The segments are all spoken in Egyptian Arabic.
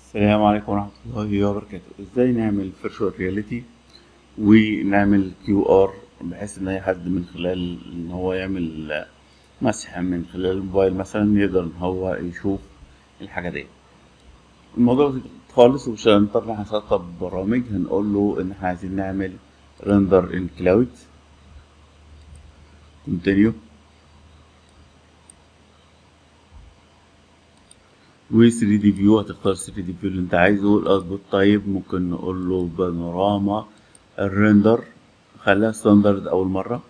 السلام عليكم ورحمة الله وبركاته ازاي نعمل فيرتشوال رياليتي ونعمل كيو ار بحيث ان اي حد من خلال ان هو يعمل مسح من خلال الموبايل مثلا يقدر ان هو يشوف الحاجة دي الموضوع بسيط خالص ومش هنضطر ان احنا نسطب برامج هنقول له ان احنا عايزين نعمل رندر ان كلاود كونتينيو و 3 دي فيو هتختار 3 دي فيو اللي انت عايزه الاوتبوت طيب ممكن نقول له بانوراما الريندر خليها ستاندرد اول مره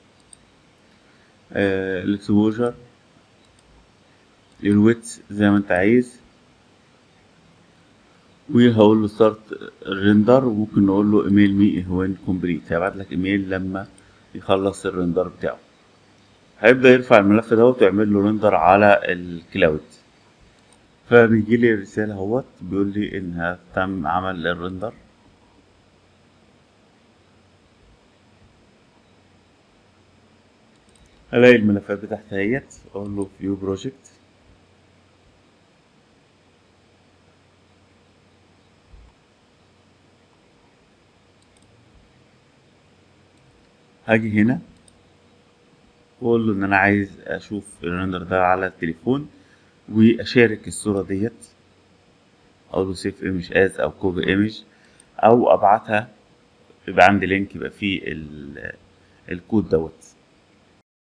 آه الاكسبوجر الويتس زي ما انت عايز وهقول له ستارت ريندر وممكن نقول له ايميل مي وين كومبليت هيبعت لك ايميل لما يخلص الريندر بتاعه هيبدا يرفع الملف دوت ويعمل له ريندر على الكلاود فبيجي لي رسالة اهوت بيقول لي انها تم عمل الرندر الاقي الملفات بتاعتي اهيت اقول له فيو بروجكت هاجي هنا واقول له ان انا عايز اشوف الرندر ده على التليفون واشارك الصوره ديت اقول له سيف ايمج از او كوبي ايمج او ابعتها يبقى عندي لينك يبقى فيه الكود دوت